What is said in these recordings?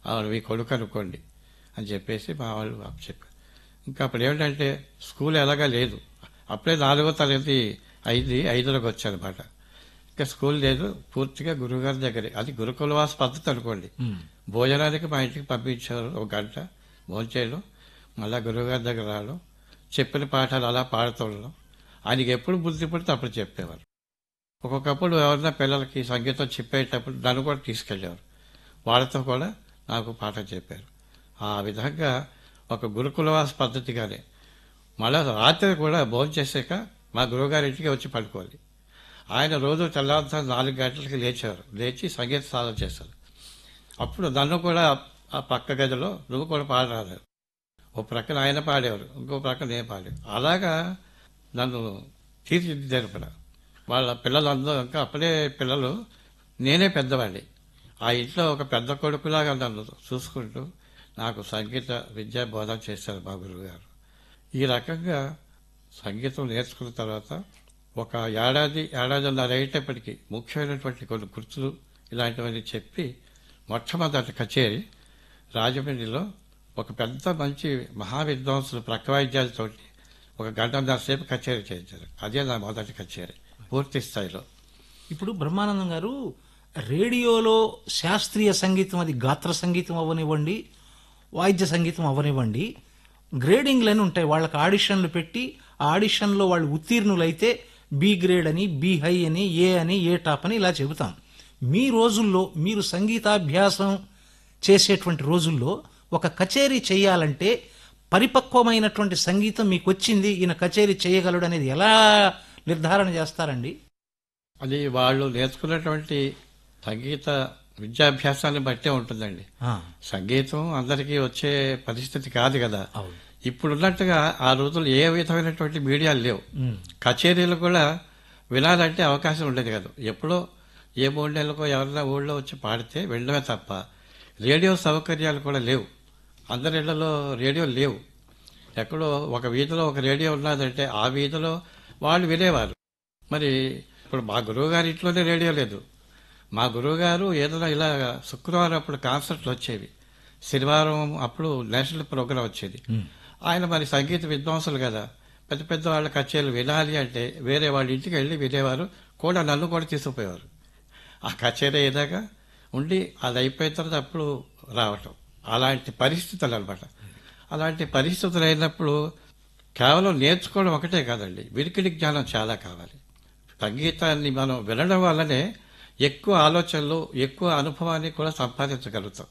ఆవిడ మీ కొడుకు అనుకోండి అని చెప్పేసి మా వాళ్ళు చెప్పారు ఇంకా అప్పుడు ఏమిటంటే స్కూల్ ఎలాగా లేదు అప్పుడే నాలుగో తరగతి అయింది ఐదులోకి వచ్చానమాట ఇంకా స్కూల్ లేదు పూర్తిగా గురువుగారి దగ్గరే అది గురుకులవాస పద్ధతి అనుకోండి ఉమ్. భోజనానికి మా ఇంటికి పంపించేవారు ఒక గంట భోంచేయడం మళ్ళా గురువుగారి దగ్గర రావడం చెప్పిన పాఠాలు అలా పాడుతుండడం ఆయనకి ఎప్పుడు బుద్ధి పడితే అప్పుడు చెప్పేవారు ఒక్కొక్కప్పుడు ఎవరైనా పిల్లలకి సంగీతం చెప్పేటప్పుడు నన్ను కూడా తీసుకెళ్లేవారు వాళ్ళతో కూడా నాకు పాఠం చెప్పారు ఆ విధంగా ఒక గురుకులవాస పద్ధతిగానే మళ్ళా రాత్రి కూడా భోజనం చేశాక మా గురువుగారి ఇంటికి వచ్చి పడుకోవాలి ఆయన రోజు తెల్లవారుజాము నాలుగు గంటలకి లేచేవారు లేచి సంగీత సాధన చేశారు అప్పుడు నన్ను కూడా ఆ పక్క గదిలో నువ్వు కూడా పాడరాదు ఓ ప్రక్కన ఆయన పాడేవారు ఇంకో ప్రక్కన నేను పాడేవారు అలాగా నన్ను తీర్చిదిద్దారు కూడా వాళ్ళ పిల్లలందరూ ఇంకా అప్పుడే పిల్లలు నేనే పెద్దవాడిని ఆ ఇంట్లో ఒక పెద్ద కొడుకులాగా నన్ను చూసుకుంటూ నాకు సంగీత విద్యా బోధన చేశారు మా గురువుగారు ఈ రకంగా సంగీతం నేర్చుకున్న తర్వాత ఒక ఏడాది ఏడాదిన్నర అయ్యేటప్పటికి ముఖ్యమైనటువంటి కొన్ని గుర్తులు ఇలాంటివన్నీ చెప్పి మొట్టమొదటి కచేరీ రాజమండ్రిలో ఒక పెద్ద మంచి మహావిద్వాంసులు ప్రకవాయిద్యాలతోటి ఒక గంటన్నర సేపు కచేరీ చేయించారు అదే నా మొదటి కచేరీ పూర్తి స్థాయిలో ఇప్పుడు బ్రహ్మానందం గారు రేడియోలో శాస్త్రీయ సంగీతం అది గాత్ర సంగీతం అవ్వనివ్వండి వాయిద్య సంగీతం అవ్వనివ్వండి గ్రేడింగ్లని ఉంటాయి వాళ్ళకి ఆడిషన్లు పెట్టి ఆ ఆడిషన్లో వాళ్ళు ఉత్తీర్ణులైతే బి గ్రేడ్ అని బి హై అని ఏ అని ఏ టాప్ అని ఇలా చెబుతాం మీ రోజుల్లో మీరు సంగీతాభ్యాసం చేసేటువంటి రోజుల్లో ఒక కచేరీ చేయాలంటే పరిపక్వమైనటువంటి సంగీతం మీకు వచ్చింది ఈయన కచేరీ చేయగలడు అనేది ఎలా నిర్ధారణ చేస్తారండి అది వాళ్ళు నేర్చుకున్నటువంటి సంగీత విద్యాభ్యాసాన్ని బట్టే ఉంటుందండి ఆ, సంగీతం అందరికీ వచ్చే పరిస్థితి కాదు కదా అవును ఇప్పుడున్నట్టుగా ఆ రోజుల్లో ఏ విధమైనటువంటి మీడియాలు లేవు ఉమ్, కచేరీలు కూడా వినాలంటే అవకాశం ఉండేది కాదు ఎప్పుడో ఏ మూడు నెలలకో ఎవరైనా ఊళ్ళో వచ్చి పాడితే వెళ్ళడమే తప్ప రేడియో సౌకర్యాలు కూడా లేవు అందరి ఇళ్లలో రేడియో లేవు ఎక్కడో ఒక వీధిలో ఒక రేడియో ఉన్నదంటే ఆ వీధిలో వాళ్ళు వినేవారు మరి ఇప్పుడు మా గురువు గారి ఇంట్లోనే రేడియో లేదు మా గురువు గారు ఏదైనా ఇలా శుక్రవారం అప్పుడు కాన్సర్ట్లు వచ్చేవి శనివారం అప్పుడు నేషనల్ ప్రోగ్రాం వచ్చేది ఉమ్. ఆయన మరి సంగీత విద్వాంసులు కదా పెద్ద పెద్ద వాళ్ళ కచేరీలు వినాలి అంటే వేరే వాళ్ళ ఇంటికి వెళ్ళి వినేవారు కూడా నన్ను కూడా తీసుకుపోయేవారు ఆ కచేరీ అయ్యేదాక ఉండి అది అయిపోయిన తర్వాత అప్పుడు రావటం అలాంటి పరిస్థితులు అనమాట అలాంటి పరిస్థితులు అయినప్పుడు కేవలం నేర్చుకోవడం ఒకటే కాదండి వినికిడి జ్ఞానం చాలా కావాలి సంగీతాన్ని మనం వినడం వల్లనే ఎక్కువ ఆలోచనలు ఎక్కువ అనుభవాన్ని కూడా సంపాదించగలుగుతాం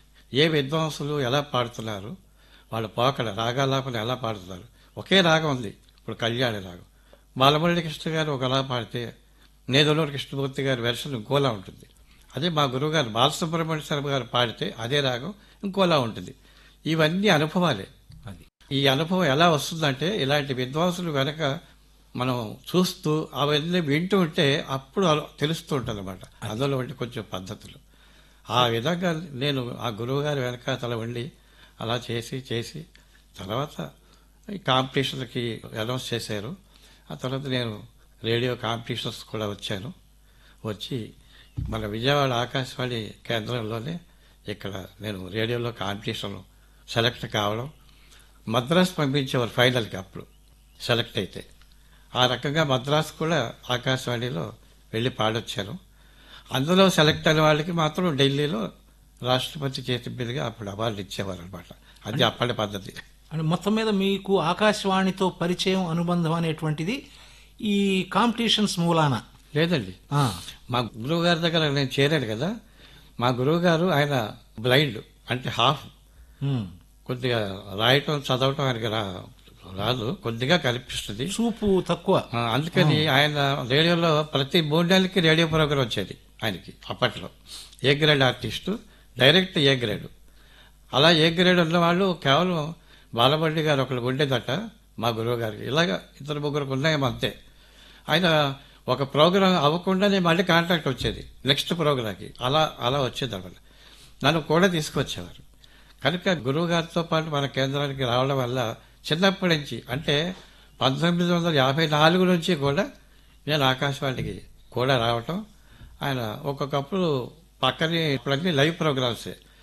ఏ విద్వాంసులు ఎలా పాడుతున్నారు వాళ్ళ పోకడ రాగాలాపన ఎలా పాడుతున్నారు ఒకే రాగం ఉంది ఇప్పుడు కళ్యాణి రాగం బాలమురళి కృష్ణ గారు ఒకలా పాడితే నేదులూరు కృష్ణమూర్తి గారి వెర్షన్ ఇంకోలా ఉంటుంది అదే మా గురువుగారు బాలసుబ్రహ్మణ్య శర్మ గారు పాడితే అదే రాగం ఇంకోలా ఉంటుంది ఇవన్నీ అనుభవాలే అది ఈ అనుభవం ఎలా వస్తుందంటే ఇలాంటి విద్వాంసులు వెనక మనం చూస్తూ అవన్నీ వింటూ ఉంటే అప్పుడు అలా తెలుస్తూ ఉంటుంది అనమాట అందులో ఉంటే కొంచెం పద్ధతులు ఆ విధంగా నేను ఆ గురువు గారి వెనక తల ఉండి అలా చేసి చేసి తర్వాత ఈ కాంపిటీషన్లకి అనౌన్స్ చేశారు ఆ తర్వాత నేను రేడియో కాంపిటీషన్స్ కూడా వచ్చాను వచ్చి మన విజయవాడ ఆకాశవాణి కేంద్రంలోనే ఇక్కడ నేను రేడియోలో కాంపిటీషన్ సెలెక్ట్ కావడం మద్రాస్ పంపించేవారు ఫైనల్కి అప్పుడు సెలెక్ట్ అయితే ఆ రకంగా మద్రాస్ కూడా ఆకాశవాణిలో వెళ్ళి పాడొచ్చాను అందులో సెలెక్ట్ అయిన వాళ్ళకి మాత్రం ఢిల్లీలో రాష్ట్రపతి చేతి మీదుగా అప్పుడు అవార్డు ఇచ్చేవారు అనమాట అది అప్పటి పద్ధతి అంటే మొత్తం మీద మీకు ఆకాశవాణితో పరిచయం అనుబంధం అనేటువంటిది ఈ కాంపిటీషన్స్ మూలాన లేదండి ఆ, మా గురువు గారి దగ్గర నేను చేరాను కదా మా గురువు గారు ఆయన బ్లైండ్ అంటే హాఫ్ ఉమ్. కొద్దిగా రాయటం చదవటం ఆయనకి రా రాదు కొద్దిగా కనిపిస్తుంది చూపు తక్కువ ఆ, అందుకని ఆయన రేడియోలో ప్రతి మూడు నెలలకి రేడియో ప్రోగ్రాం వచ్చేది ఆయనకి అప్పట్లో A grade artist direct A grade అలా ఏ గ్రేడ్ ఉన్న వాళ్ళు కేవలం బాలబండి గారు ఒకళ్ళు ఉండేదట మా గురువు గారికి ఇలాగ ఇద్దరు ముగ్గురికి ఉన్నాయేమో అంతే ఆయన ఒక ప్రోగ్రాం అవ్వకుండానే మళ్ళీ కాంటాక్ట్ వచ్చేది నెక్స్ట్ ప్రోగ్రాంకి అలా అలా వచ్చేది అనమాట నన్ను కూడా తీసుకొచ్చేవారు కనుక గురువు గారితో పాటు మన కేంద్రానికి రావడం వల్ల చిన్నప్పటి నుంచి అంటే పంతొమ్మిది వందల యాభై నాలుగు నుంచి కూడా నేను ఆకాశవాణికి కూడా రావటం ఆయన ఒక్కొక్కప్పుడు పక్కనే ఇప్పుడన్నీ లైవ్ ప్రోగ్రామ్సే